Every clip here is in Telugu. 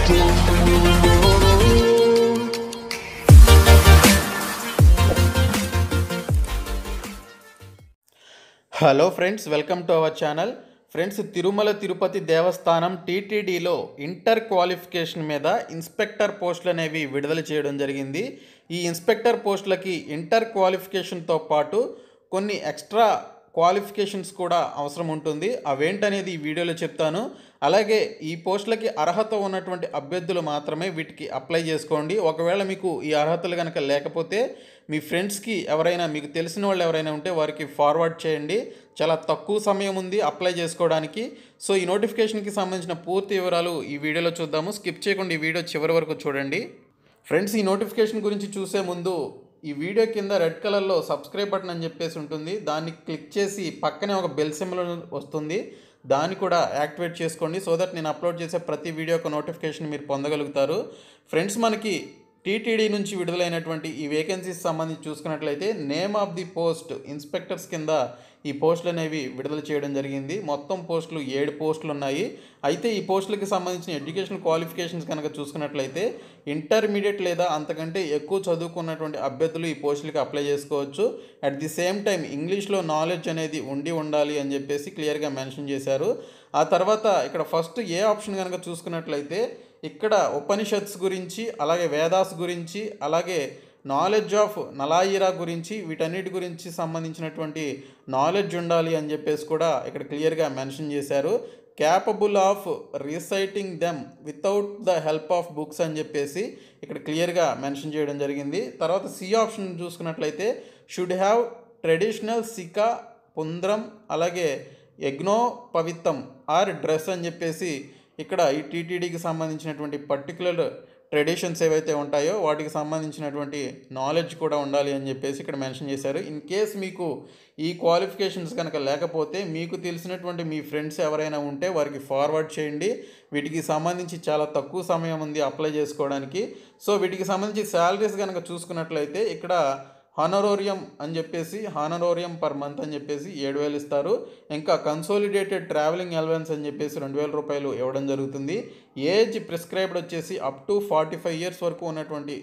hello friends welcome to our channel friends Tirumala Tirupati Devasthanam టీటీడీలో ఇంటర్ క్వాలిఫికేషన్ మీద ఇన్స్పెక్టర్ పోస్టులు అనేవి విడుదల చేయడం జరిగింది ఈ ఇన్స్పెక్టర్ పోస్టులకి ఇంటర్ క్వాలిఫికేషన్తో పాటు కొన్ని ఎక్స్ట్రా క్వాలిఫికేషన్స్ కూడా అవసరం ఉంటుంది అవేంటనేది ఈ వీడియోలో చెప్తాను అలాగే ఈ పోస్టులకి అర్హత ఉన్నటువంటి అభ్యర్థులు మాత్రమే వీటికి అప్లై చేసుకోండి ఒకవేళ మీకు ఈ అర్హతలు కనుక లేకపోతే మీ ఫ్రెండ్స్కి ఎవరైనా మీకు తెలిసిన వాళ్ళు ఎవరైనా ఉంటే వారికి ఫార్వర్డ్ చేయండి చాలా తక్కువ సమయం ఉంది అప్లై చేసుకోవడానికి సో ఈ నోటిఫికేషన్కి సంబంధించిన పూర్తి వివరాలు ఈ వీడియోలో చూద్దాము స్కిప్ చేయకుండా ఈ వీడియో చివరి వరకు చూడండి ఫ్రెండ్స్ ఈ నోటిఫికేషన్ గురించి చూసే ముందు ఈ వీడియో కింద రెడ్ కలర్లో సబ్స్క్రైబ్ బటన్ అని చెప్పేసి ఉంటుంది దాన్ని క్లిక్ చేసి పక్కనే ఒక బెల్ సింబల్ వస్తుంది దాన్ని కూడా యాక్టివేట్ చేసుకోండి సో దట్ నేను అప్లోడ్ చేసే ప్రతి వీడియో ఒక నోటిఫికేషన్ మీరు పొందగలుగుతారు ఫ్రెండ్స్ మనకి టీటీడీ నుంచి విడుదలైనటువంటి ఈ వేకెన్సీస్ సంబంధించి చూసుకున్నట్లయితే name of the post inspectors కింద ఈ పోస్టులు అనేవి విడుదల చేయడం జరిగింది మొత్తం పోస్టులు ఏడు పోస్టులు ఉన్నాయి అయితే ఈ పోస్టులకి సంబంధించిన ఎడ్యుకేషన్ క్వాలిఫికేషన్స్ కనుక చూసుకున్నట్లయితే ఇంటర్మీడియట్ లేదా అంతకంటే ఎక్కువ చదువుకున్నటువంటి అభ్యర్థులు ఈ పోస్టులకి అప్లై చేసుకోవచ్చు అట్ ది సేమ్ టైం ఇంగ్లీష్లో నాలెడ్జ్ అనేది ఉండి ఉండాలి అని చెప్పేసి క్లియర్గా మెన్షన్ చేశారు ఆ తర్వాత ఇక్కడ ఫస్ట్ ఏ ఆప్షన్ కనుక చూసుకున్నట్లయితే ఇక్కడ ఉపనిషత్స్ గురించి అలాగే వేదాస్ గురించి అలాగే నాలెడ్జ్ ఆఫ్ నలాయిరా గురించి వీటన్నిటి గురించి సంబంధించినటువంటి నాలెడ్జ్ ఉండాలి అని చెప్పేసి కూడా ఇక్కడ క్లియర్గా మెన్షన్ చేశారు capable of reciting them without the help of books అని చెప్పేసి ఇక్కడ క్లియర్గా మెన్షన్ చేయడం జరిగింది తర్వాత సి ఆప్షన్ చూసుకున్నట్లయితే షుడ్ హ్యావ్ ట్రెడిషనల్ సికా పుంద్రం అలాగే యజ్ఞో పవిత్తం ఆర్ డ్రెస్ అని చెప్పేసి ఇక్కడ ఈ టీటీడీకి సంబంధించినటువంటి పర్టికులర్ ట్రెడిషన్స్ ఏవైతే ఉంటాయో వాటికి సంబంధించినటువంటి నాలెడ్జ్ కూడా ఉండాలి అని చెప్పేసి ఇక్కడ మెన్షన్ చేశారు ఇన్ కేస్ మీకు ఈ క్వాలిఫికేషన్స్ కనుక లేకపోతే మీకు తెలిసినటువంటి మీ ఫ్రెండ్స్ ఎవరైనా ఉంటే వారికి ఫార్వర్డ్ చేయండి వీటికి సంబంధించి చాలా తక్కువ సమయం ఉంది అప్లై చేసుకోవడానికి సో వీటికి సంబంధించి శాలరీస్ కనుక చూసుకున్నట్లయితే ఇక్కడ హానరోరియం అని చెప్పేసి హానరోరియం పర్ మంత్ అని చెప్పేసి ఏడు వేలు ఇస్తారు ఇంకా కన్సోలిడేటెడ్ ట్రావెలింగ్ అలవెన్స్ అని చెప్పేసి రెండు వేల రూపాయలు ఇవ్వడం జరుగుతుంది ఏజ్ ప్రిస్క్రైబ్డ్ వచ్చేసి up to forty five years వరకు ఉన్నటువంటి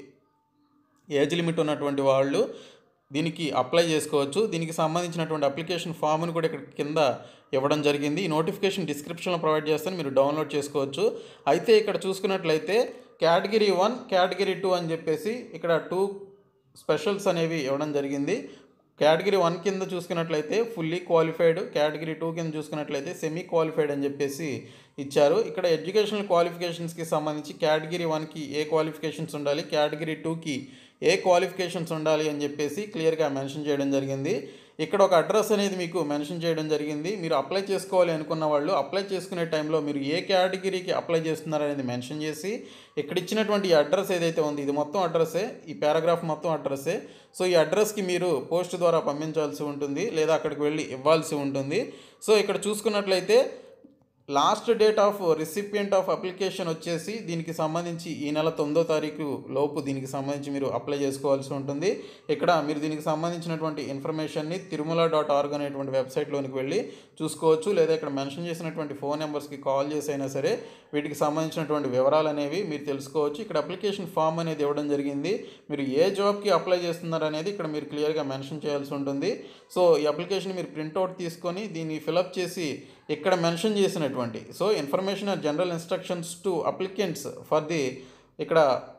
ఏజ్ లిమిట్ ఉన్నటువంటి వాళ్ళు దీనికి అప్లై చేసుకోవచ్చు దీనికి సంబంధించినటువంటి అప్లికేషన్ ఫామ్ను కూడా ఇక్కడ కింద ఇవ్వడం జరిగింది ఈ నోటిఫికేషన్ డిస్క్రిప్షన్లో ప్రొవైడ్ చేస్తాను మీరు డౌన్లోడ్ చేసుకోవచ్చు అయితే ఇక్కడ చూసుకున్నట్లయితే కేటగిరీ వన్ కేటగిరీ టూ అని చెప్పేసి ఇక్కడ టూ స్పెషల్స్ అనేవి ఇవ్వడం జరిగింది కేటగిరీ వన్ కింద చూసుకున్నట్లయితే ఫుల్లీ క్వాలిఫైడ్ కేటగిరీ టూ కింద చూసుకున్నట్లయితే సెమీ క్వాలిఫైడ్ అని చెప్పేసి ఇచ్చారు ఇక్కడ ఎడ్యుకేషనల్ క్వాలిఫికేషన్స్కి సంబంధించి కేటగిరీ వన్కి ఏ క్వాలిఫికేషన్స్ ఉండాలి కేటగిరీ టూకి ఏ క్వాలిఫికేషన్స్ ఉండాలి అని చెప్పేసి క్లియర్గా మెన్షన్ చేయడం జరిగింది ఇక్కడ ఒక అడ్రస్ అనేది మీకు మెన్షన్ చేయడం జరిగింది మీరు అప్లై చేసుకోవాలి అనుకున్న వాళ్ళు అప్లై చేసుకునే టైంలో మీరు ఏ కేటగిరీకి అప్లై చేస్తున్నారు అనేది మెన్షన్ చేసి ఇక్కడ ఇచ్చినటువంటి ఈ అడ్రస్ ఏదైతే ఉంది ఇది మొత్తం అడ్రస్సే ఈ పారాగ్రాఫ్ మొత్తం అడ్రస్సే సో ఈ అడ్రస్కి మీరు పోస్ట్ ద్వారా పంపించాల్సి ఉంటుంది లేదా అక్కడికి వెళ్ళి ఇవ్వాల్సి ఉంటుంది సో ఇక్కడ చూసుకున్నట్లయితే last date of recipient of application వచ్చేసి దీనికి సంబంధించి ఈ నెల తొమ్మిదో తారీఖు లోపు దీనికి సంబంధించి మీరు అప్లై చేసుకోవాల్సి ఉంటుంది ఇక్కడ మీరు దీనికి సంబంధించినటువంటి ఇన్ఫర్మేషన్ని తిరుమల డాట్ ఆర్గ్ అనేటువంటి వెబ్సైట్లోనికి వెళ్ళి చూసుకోవచ్చు లేదా ఇక్కడ మెన్షన్ చేసినటువంటి ఫోన్ నెంబర్స్కి కాల్ చేసి అయినా సరే వీటికి సంబంధించినటువంటి వివరాలు అనేవి మీరు తెలుసుకోవచ్చు ఇక్కడ అప్లికేషన్ ఫామ్ అనేది ఇవ్వడం జరిగింది మీరు ఏ జాబ్కి అప్లై చేస్తున్నారు అనేది ఇక్కడ మీరు క్లియర్గా మెన్షన్ చేయాల్సి ఉంటుంది సో ఈ అప్లికేషన్ మీరు ప్రింట్అవుట్ తీసుకొని దీన్ని ఫిలప్ చేసి ఇక్కడ మెన్షన్ చేసినటువంటి so information or general instructions to applicants for the ఇక్కడ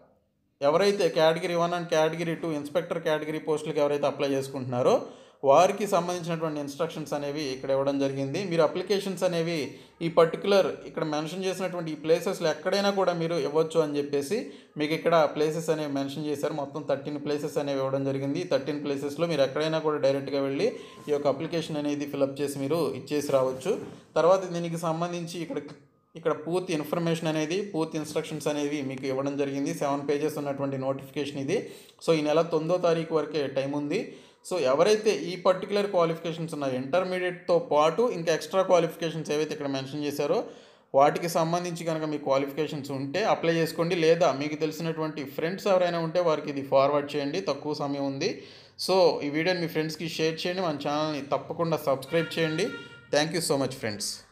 ఎవరైతే category one and category two inspector category పోస్టులకు ఎవరైతే అప్లై చేసుకుంటున్నారో వారికి సంబంధించినటువంటి ఇన్స్ట్రక్షన్స్ అనేవి ఇక్కడ ఇవ్వడం జరిగింది మీరు అప్లికేషన్స్ అనేవి ఈ పర్టికులర్ ఇక్కడ మెన్షన్ చేసినటువంటి ఈ ప్లేసెస్లో ఎక్కడైనా కూడా మీరు ఇవ్వచ్చు అని చెప్పేసి మీకు ఇక్కడ ప్లేసెస్ అనేవి మెన్షన్ చేశారు మొత్తం థర్టీన్ ప్లేసెస్ అనేవి ఇవ్వడం జరిగింది ఈ థర్టీన్ ప్లేసెస్లో మీరు ఎక్కడైనా కూడా డైరెక్ట్గా వెళ్ళి ఈ యొక్క అప్లికేషన్ అనేది ఫిలప్ చేసి మీరు ఇచ్చేసి రావచ్చు తర్వాత దీనికి సంబంధించి ఇక్కడ ఇక్కడ పూర్తి ఇన్ఫర్మేషన్ అనేది పూర్తి ఇన్స్ట్రక్షన్స్ అనేవి మీకు ఇవ్వడం జరిగింది సెవెన్ పేజెస్ ఉన్నటువంటి నోటిఫికేషన్ ఇది సో ఈ నెల తొమ్మిదో తారీఖు వరకే టైం ఉంది సో ఎవరైతే ఈ పర్టికులర్ క్వాలిఫికేషన్స్ ఉన్నాయో ఇంటర్మీడియట్తో పాటు ఇంకా ఎక్స్ట్రా క్వాలిఫికేషన్స్ ఏవైతే ఇక్కడ మెన్షన్ చేశారో వాటికి సంబంధించి కనుక మీ క్వాలిఫికేషన్స్ ఉంటే అప్లై చేసుకోండి లేదా మీకు తెలిసినటువంటి ఫ్రెండ్స్ ఎవరైనా ఉంటే వారికి ఇది ఫార్వర్డ్ చేయండి తక్కువ సమయం ఉంది సో ఈ వీడియోని మీ ఫ్రెండ్స్కి షేర్ చేయండి మన ఛానల్ని తప్పకుండా సబ్స్క్రైబ్ చేయండి thank you so much friends